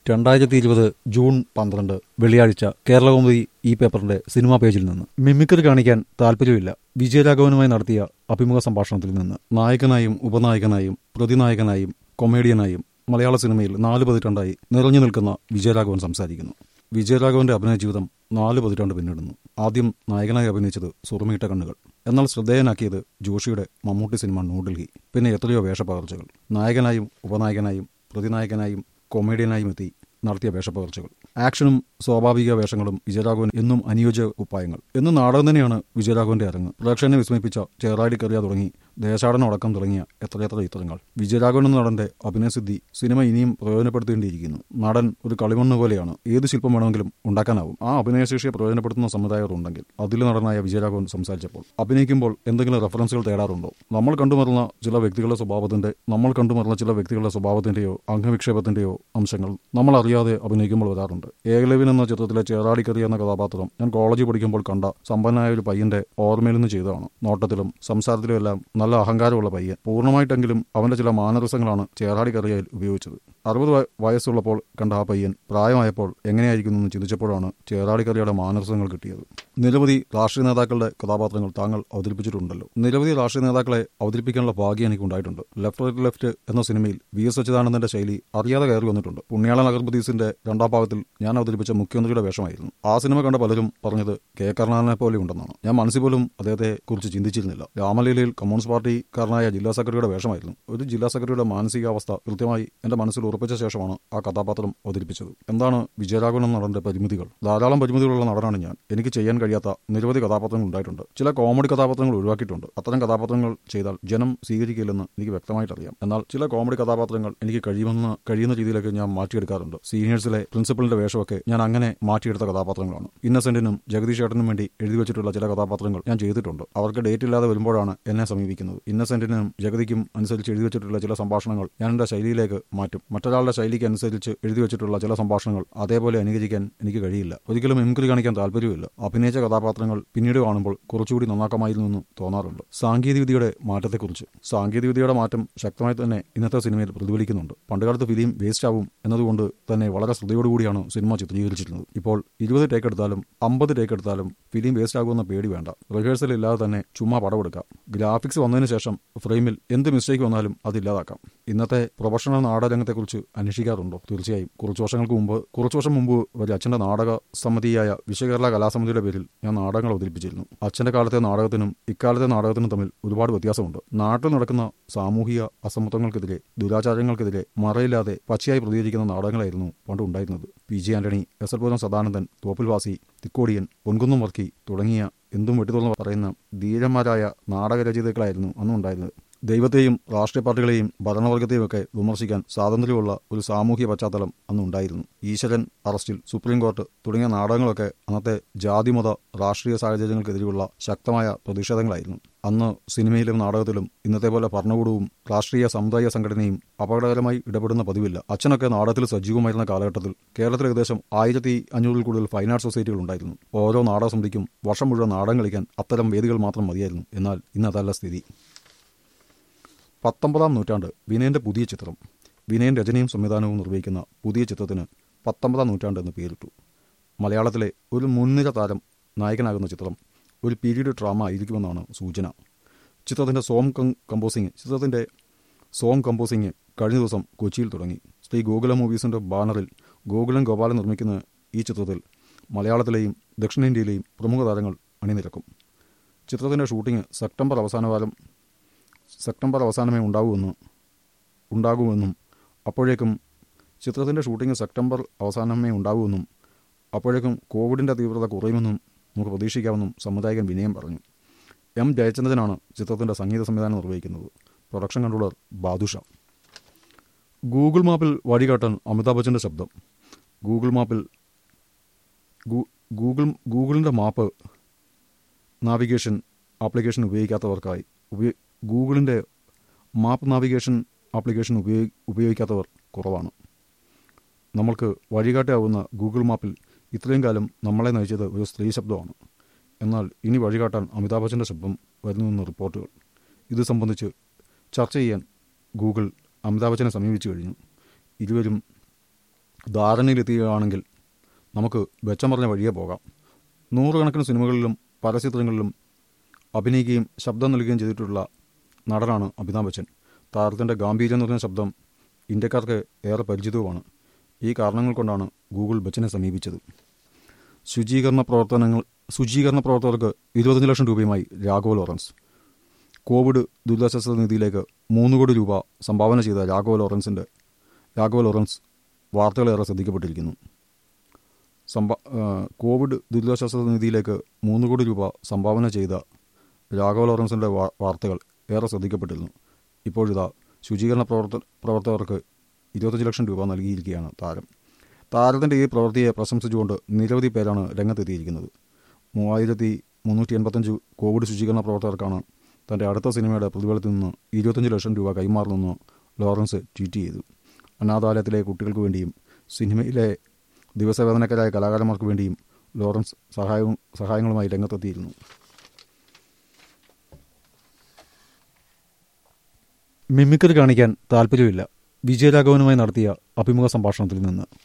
രണ്ടായിരത്തി ഇരുപത് ജൂൺ പന്ത്രണ്ട് വെള്ളിയാഴ്ച കേരളകൗമുദി ഈ പേപ്പറിന്റെ സിനിമാ പേജിൽ നിന്ന് മിമിക്രി കാണിക്കാൻ താല്പര്യമില്ല വിജയരാഘവനുമായി നടത്തിയ അഭിമുഖ സംഭാഷണത്തിൽ നിന്ന് നായകനായും ഉപനായകനായും പ്രതിനായകനായും കൊമേഡിയനായും മലയാള സിനിമയിൽ നാല് പതിറ്റാണ്ടായി നിറഞ്ഞു നിൽക്കുന്ന വിജയരാഘവൻ സംസാരിക്കുന്നു വിജയരാഘവന്റെ അഭിനയ ജീവിതം നാല് പതിറ്റാണ്ട് പിന്നിടുന്നു ആദ്യം നായകനായി അഭിനയിച്ചത് സുറുമീട്ട കണ്ണുകൾ എന്നാൽ ശ്രദ്ധേയനാക്കിയത് ജോഷിയുടെ മമ്മൂട്ടി സിനിമ ന്യൂഡൽഹി പിന്നെ എത്രയോ വേഷപ്പകർച്ചകൾ നായകനായും ഉപനായകനായും പ്രതിനായകനായും കൊമേഡിയനായും എത്തി നടത്തിയ വേഷപ്പകർച്ചകൾ ആക്ഷനും സ്വാഭാവിക വേഷങ്ങളും വിജയരാഘവൻ എന്നും അനുയോജ്യ കുപ്പായങ്ങൾ എന്നും നാടകം തന്നെയാണ് വിജയരാഘവന്റെ അരങ്ങ് പ്രേക്ഷകനെ വിസ്മയിപ്പിച്ച ചേറാടി കറിയ തുടങ്ങി ദേശാടനം അടക്കം തുടങ്ങിയ എത്രയെത്ര ചിത്രങ്ങൾ വിജയരാഘവൻ എന്ന നടന്റെ അഭിനയസിദ്ധി സിനിമ ഇനിയും പ്രയോജനപ്പെടുത്തേണ്ടിയിരിക്കുന്നു നടൻ ഒരു കളിമണ്ണ് പോലെയാണ് ഏത് ശില്പം വേണമെങ്കിലും ഉണ്ടാക്കാനാവും ആ അഭിനയശേഷിയെ പ്രയോജനപ്പെടുത്തുന്ന സംവിധായകർ ഉണ്ടെങ്കിൽ അതിൽ നടനായ വിജയരാഘവൻ സംസാരിച്ചപ്പോൾ അഭിനയിക്കുമ്പോൾ എന്തെങ്കിലും റെഫറൻസുകൾ തേടാറുണ്ടോ നമ്മൾ കണ്ടുമറന്ന ചില വ്യക്തികളുടെ സ്വഭാവത്തിന്റെ നമ്മൾ കണ്ടുമറന്ന ചില വ്യക്തികളുടെ സ്വഭാവത്തിന്റെയോ അംഗവിക്ഷേപത്തിന്റെയോ അംശങ്ങൾ നമ്മൾ അറിയാതെ അഭിനയിക്കുമ്പോൾ വരാറുണ്ട് ഏകലവ്യൻ എന്ന ചിത്രത്തിലെ ചേറാടിക്കറി എന്ന കഥാപാത്രം ഞാൻ കോളേജിൽ പഠിക്കുമ്പോൾ കണ്ട സമ്പന്നനായ ഒരു പയ്യന്റെ ഓർമ്മയിൽ നിന്ന് ചെയ്തതാണ് നോട്ടത്തിലും സംസാരത്തിലും എല്ലാം നല്ല അഹങ്കാരമുള്ള പയ്യൻ പൂർണ്ണമായിട്ടെങ്കിലും അവന്റെ ചില മാനരസങ്ങളാണ് ചേറാടിക്കറിയയിൽ ഉപയോഗിച്ചത് അറുപത് വയ- വയസ്സുള്ളപ്പോൾ കണ്ട ആ പയ്യൻ പ്രായമായപ്പോൾ എങ്ങനെയായിരിക്കുന്നു എന്ന് ചിന്തിച്ചപ്പോഴാണ് ചേറാടിക്കറിയുടെ മാനരസങ്ങൾ കിട്ടിയത് നിരവധി രാഷ്ട്രീയ നേതാക്കളുടെ കഥാപാത്രങ്ങൾ താങ്കൾ അവതരിപ്പിച്ചിട്ടുണ്ടല്ലോ നിരവധി രാഷ്ട്രീയ നേതാക്കളെ അവതരിപ്പിക്കാനുള്ള ഭാഗ്യം എനിക്ക് ഉണ്ടായിട്ടുണ്ട് ലെഫ്റ്റ് റൈറ്റ് ലെഫ്റ്റ് എന്ന സിനിമയിൽ വി എസ് അച്യുതാനന്ദന്റെ ശൈലി അറിയാതെ കയറി വന്നിട്ടുണ്ട് പുണ്യാള നഗർപതീസിന്റെ രണ്ടാം ഭാഗത്തിൽ ഞാൻ അവതരിപ്പിച്ച മുഖ്യമന്ത്രിയുടെ വേഷമായിരുന്നു ആ സിനിമ കണ്ട പലരും പറഞ്ഞത് കെ കരുണാകരനെ പോലെ ഉണ്ടെന്നാണ് ഞാൻ മനസ്സിൽ പോലും അദ്ദേഹത്തെ കുറിച്ച് ചിന്തിച്ചിരുന്നില്ല രാമലീലയിൽ കമ്മ്യൂണിസ്റ്റ് പാർട്ടിക്കാരനായ ജില്ലാ സെക്രട്ടറിയുടെ വേഷമായിരുന്നു ഒരു ജില്ലാ സെക്രട്ടറിയുടെ മാനസികാവസ്ഥ കൃത്യമായി എന്റെ മനസ്സിൽ ഉറപ്പിച്ച ശേഷമാണ് ആ കഥാപാത്രം അവതരിപ്പിച്ചത് എന്താണ് വിജയരാഘവൻ എന്ന നടന്റെ പരിമിതികൾ ധാരാളം പരിമിതികളുള്ള നടനാണ് ഞാൻ എനിക്ക് ചെയ്യാൻ കഴിയാത്ത നിരവധി കഥാപാത്രങ്ങൾ ഉണ്ടായിട്ടുണ്ട് ചില കോമഡി കഥാപാത്രങ്ങൾ ഒഴിവാക്കിയിട്ടുണ്ട് അത്തരം കഥാപാത്രങ്ങൾ ചെയ്താൽ ജനം സ്വീകരിക്കില്ലെന്ന് എനിക്ക് വ്യക്തമായിട്ട് അറിയാം എന്നാൽ ചില കോമഡി കഥാപാത്രങ്ങൾ എനിക്ക് കഴിയുമെന്ന് കഴിയുന്ന രീതിയിലേക്ക് ഞാൻ മാറ്റിയെടുക്കാറുണ്ട് സീനിയേഴ്സിലെ പ്രിൻസിപ്പലിന്റെ വേഷമൊക്കെ ഞാൻ അങ്ങനെ മാറ്റിയെടുത്ത കഥാപാത്രങ്ങളാണ് ഇന്നസെന്റിനും ജഗദീഷ് ഏട്ടനും വേണ്ടി എഴുതി വെച്ചിട്ടുള്ള ചില കഥാപാത്രങ്ങൾ ഞാൻ ചെയ്തിട്ടുണ്ട് അവർക്ക് ഡേറ്റ് ഇല്ലാതെ വരുമ്പോഴാണ് എന്നെ സമീപിക്കുന്നത് ഇന്നസെന്റിനും ജഗതിക്കും അനുസരിച്ച് എഴുതി വെച്ചിട്ടുള്ള ചില സംഭാഷണങ്ങൾ ഞാൻ എന്റെ ശൈലിയിലേക്ക് മാറ്റും മറ്റൊരാളുടെ ശൈലിക്ക് അനുസരിച്ച് എഴുതി വെച്ചിട്ടുള്ള ചില സംഭാഷണങ്ങൾ അതേപോലെ അനുകരിക്കാൻ എനിക്ക് കഴിയില്ല ഒരിക്കലും മിമിക്രി കാണിക്കാൻ താല്പര്യമില്ല അഭിനയിച്ച കഥാപാത്രങ്ങൾ പിന്നീട് കാണുമ്പോൾ കുറച്ചുകൂടി നന്നാക്കാമായിരുന്നു എന്ന് തോന്നാറുണ്ട് സാങ്കേതികവിദ്യയുടെ മാറ്റത്തെക്കുറിച്ച് സാങ്കേതികവിദ്യയുടെ മാറ്റം ശക്തമായി തന്നെ ഇന്നത്തെ സിനിമയിൽ പ്രതിഫലിക്കുന്നുണ്ട് പണ്ടുകാലത്ത് ഫിലിം വേസ്റ്റ് ആവും എന്നതുകൊണ്ട് തന്നെ വളരെ ശ്രദ്ധയോടുകൂടിയാണ് സിനിമ ചിത്രീകരിച്ചിരുന്നത് ഇപ്പോൾ ഇരുപത് ടേക്ക് എടുത്താലും അമ്പത് ടേക്ക് എടുത്താലും ഫിലിം വേസ്റ്റ് ആകുമെന്ന പേടി വേണ്ട റിഹേഴ്സൽ ഇല്ലാതെ തന്നെ ചുമ്മാ പടമെടുക്കാം ഗ്രാഫിക്സ് വന്നതിന് ശേഷം ഫ്രെയിമിൽ എന്ത് മിസ്റ്റേക്ക് വന്നാലും അത് ഇല്ലാതാക്കാം ഇന്നത്തെ പ്രൊഫഷണൽ നാടകരംഗത്തെക്കുറിച്ച് അന്വേഷിക്കാറുണ്ടോ തീർച്ചയായും കുറച്ച് വർഷങ്ങൾക്ക് മുമ്പ് കുറച്ച് വർഷം മുമ്പ് വരെ അച്ഛന്റെ നാടക സമിതിയായ വിശ്വകേരള കലാസമിതിയുടെ പേരിൽ ഞാൻ നാടകങ്ങൾ അവതരിപ്പിച്ചിരുന്നു അച്ഛന്റെ കാലത്തെ നാടകത്തിനും ഇക്കാലത്തെ നാടകത്തിനും തമ്മിൽ ഒരുപാട് വ്യത്യാസമുണ്ട് നാട്ടിൽ നടക്കുന്ന സാമൂഹിക അസമത്വങ്ങൾക്കെതിരെ ദുരാചാരങ്ങൾക്കെതിരെ മറയില്ലാതെ പച്ചയായി പ്രതികരിക്കുന്ന നാടകങ്ങളായിരുന്നു പണ്ട് ഉണ്ടായിരുന്നത് P G Antony S L Puram Sadanandan Thoppil Bhasi Thikkodiyan Ponkunnam Varkey തുടങ്ങിയ എന്തും വെട്ടിത്തുറന്ന് പറയുന്ന ധീരന്മാരായ നാടകരചയിതാക്കളായിരുന്നു അന്നുണ്ടായിരുന്നത് ദൈവത്തെയും രാഷ്ട്രീയ പാർട്ടികളെയും ഭരണവർഗത്തെയും ഒക്കെ വിമർശിക്കാൻ സ്വാതന്ത്ര്യമുള്ള ഒരു സാമൂഹിക പശ്ചാത്തലം അന്നുണ്ടായിരുന്നു ഈശ്വരൻ അറസ്റ്റിൽ സുപ്രീം കോർട്ട് തുടങ്ങിയ നാടകങ്ങളൊക്കെ അന്നത്തെ ജാതിമത രാഷ്ട്രീയ സാഹചര്യങ്ങൾക്കെതിരെയുള്ള ശക്തമായ പ്രതിഷേധങ്ങളായിരുന്നു അന്ന് സിനിമയിലും നാടകത്തിലും ഇന്നത്തെ പോലെ ഭരണകൂടവും രാഷ്ട്രീയ സമുദായ സംഘടനയും അപകടകരമായി ഇടപെടുന്ന പതിവില്ല അച്ഛനൊക്കെ നാടകത്തിൽ സജീവമായിരുന്ന കാലഘട്ടത്തിൽ കേരളത്തിൽ ഏകദേശം ആയിരത്തി അഞ്ഞൂറിൽ കൂടുതൽ ഫൈൻ ആർട്ട് സൊസൈറ്റികൾ ഉണ്ടായിരുന്നു ഓരോ നാടക സമിതിക്കും വർഷം മുഴുവൻ നാടകം കളിക്കാൻ അത്തരം വേദികൾ മാത്രം മതിയായിരുന്നു എന്നാൽ ഇന്ന് അതല്ല സ്ഥിതി പത്തൊമ്പതാം നൂറ്റാണ്ട് വിനയന്റെ പുതിയ ചിത്രം വിനയൻ രചനയും സംവിധാനവും നിർവഹിക്കുന്ന പുതിയ ചിത്രത്തിന് പത്തൊമ്പതാം നൂറ്റാണ്ട് എന്ന് പേരിട്ടു മലയാളത്തിലെ ഒരു മുൻനിര താരം നായകനാകുന്ന ചിത്രം ഒരു പീരീഡ് ഡ്രാമ ആയിരിക്കുമെന്നാണ് സൂചന ചിത്രത്തിൻ്റെ സോങ് കം കമ്പോസിങ് ചിത്രത്തിൻ്റെ സോങ് കമ്പോസിങ് കഴിഞ്ഞ ദിവസം കൊച്ചിയിൽ തുടങ്ങി ശ്രീ ഗോകുല മൂവീസിൻ്റെ ബാനറിൽ ഗോകുലൻ ഗോപാലൻ നിർമ്മിക്കുന്ന ഈ ചിത്രത്തിൽ മലയാളത്തിലെയും ദക്ഷിണേന്ത്യയിലെയും പ്രമുഖ താരങ്ങൾ അണിനിരക്കും ചിത്രത്തിൻ്റെ ഷൂട്ടിംഗ് സെപ്റ്റംബർ അവസാനവാരം സെപ്റ്റംബർ അവസാനമേ ഉണ്ടാകുമെന്ന് ഉണ്ടാകുമെന്നും അപ്പോഴേക്കും ചിത്രത്തിൻ്റെ ഷൂട്ടിംഗ് സെപ്റ്റംബർ അവസാനമേ ഉണ്ടാകുമെന്നും അപ്പോഴേക്കും കോവിഡിൻ്റെ തീവ്രത കുറയുമെന്നും നമുക്ക് പ്രതീക്ഷിക്കാമെന്നും സംവിധായകൻ വിനയം പറഞ്ഞു എം ജയചന്ദ്രനാണ് ചിത്രത്തിൻ്റെ സംഗീത സംവിധാനം നിർവഹിക്കുന്നത് പ്രൊഡക്ഷൻ കൺട്രോളർ ബാദുഷ ഗൂഗിൾ മാപ്പിൽ വഴികാട്ടാൻ അമിതാഭ് ബച്ചൻ്റെ ശബ്ദം ഗൂഗിൾ മാപ്പിൽ ഗൂ- ഗൂഗിൾ ഗൂഗിളിൻ്റെ മാപ്പ് നാവിഗേഷൻ ആപ്ലിക്കേഷൻ ഉപയോഗിക്കാത്തവർക്കായി ഉപയോ ഗൂഗിളിൻ്റെ മാപ്പ് നാവിഗേഷൻ ആപ്ലിക്കേഷൻ ഉപയോഗി ഉപയോഗിക്കാത്തവർ കുറവാണ് നമ്മൾക്ക് വഴികാട്ടിയാവുന്ന ഗൂഗിൾ മാപ്പിൽ ഇത്രയും കാലം നമ്മളെ നയിച്ചത് ഒരു സ്ത്രീ ശബ്ദമാണ് എന്നാൽ ഇനി വഴികാട്ടാൻ അമിതാഭ് ബച്ചൻ്റെ ശബ്ദം വരുന്നുവെന്ന് റിപ്പോർട്ടുകൾ ഇത് സംബന്ധിച്ച് ചർച്ച ചെയ്യാൻ ഗൂഗിൾ അമിതാഭ് ബച്ചനെ സമീപിച്ചു കഴിഞ്ഞു ഇരുവരും ധാരണയിലെത്തുകയാണെങ്കിൽ നമുക്ക് വെച്ചം പറഞ്ഞ വഴിയെ പോകാം നൂറുകണക്കിന് സിനിമകളിലും പരസ്യചിത്രങ്ങളിലും അഭിനയിക്കുകയും ശബ്ദം നൽകുകയും ചെയ്തിട്ടുള്ള നടനാണ് അമിതാഭ് ബച്ചൻ താരത്തിൻ്റെ ഗാംഭീര്യം നിറഞ്ഞ ശബ്ദം ഇന്ത്യക്കാർക്ക് ഏറെ പരിചിതവുമാണ് ഈ കാരണങ്ങൾ കൊണ്ടാണ് ഗൂഗിൾ ബച്ചനെ സമീപിച്ചത് ശുചീകരണ പ്രവർത്തനങ്ങൾ ശുചീകരണ പ്രവർത്തകർക്ക് ഇരുപത്തഞ്ച് ലക്ഷം രൂപയുമായി രാഘവ ലോറൻസ് കോവിഡ് ദുരിതാശ്വാസ നിധിയിലേക്ക് മൂന്ന് കോടി രൂപ സംഭാവന ചെയ്ത രാഘവ ലോറൻസിൻ്റെ രാഘവ ലോറൻസ് വാർത്തകളേറെ ശ്രദ്ധിക്കപ്പെട്ടിരിക്കുന്നു സംഭാ ആ, കോവിഡ് ദുരിതാശ്വാസ നിധിയിലേക്ക് മൂന്ന് കോടി രൂപ സംഭാവന ചെയ്ത രാഘവ ലോറൻസിൻ്റെ വാ- വാർത്തകൾ ഏറെ ശ്രദ്ധിക്കപ്പെട്ടിരുന്നു ഇപ്പോഴിതാ ശുചീകരണ പ്രവർത്ത പ്രവർത്തകർക്ക് ഇരുപത്തഞ്ച് ലക്ഷം രൂപ നൽകിയിരിക്കുകയാണ് താരം താരത്തിൻ്റെ ഈ പ്രവൃത്തിയെ പ്രശംസിച്ചുകൊണ്ട് നിരവധി പേരാണ് രംഗത്തെത്തിയിരിക്കുന്നത് മൂവായിരത്തി മുന്നൂറ്റി എൺപത്തഞ്ച് കോവിഡ് ശുചീകരണ പ്രവർത്തകർക്കാണ് തൻ്റെ അടുത്ത സിനിമയുടെ പ്രതിഫലത്തിൽ നിന്ന് ഇരുപത്തഞ്ച് ലക്ഷം രൂപ കൈമാറുന്നെന്ന് ലോറൻസ് ട്വീറ്റ് ചെയ്തു അനാഥാലയത്തിലെ കുട്ടികൾക്ക് വേണ്ടിയും സിനിമയിലെ ദിവസവേതനക്കാരായ കലാകാരന്മാർക്ക് വേണ്ടിയും ലോറൻസ് സഹായവും സഹായങ്ങളുമായി രംഗത്തെത്തിയിരുന്നു മിമിക്രി കാണിക്കാൻ താല്പര്യമില്ല വിജയരാഘവനുമായി നടത്തിയ അഭിമുഖ സംഭാഷണത്തിൽ നിന്ന്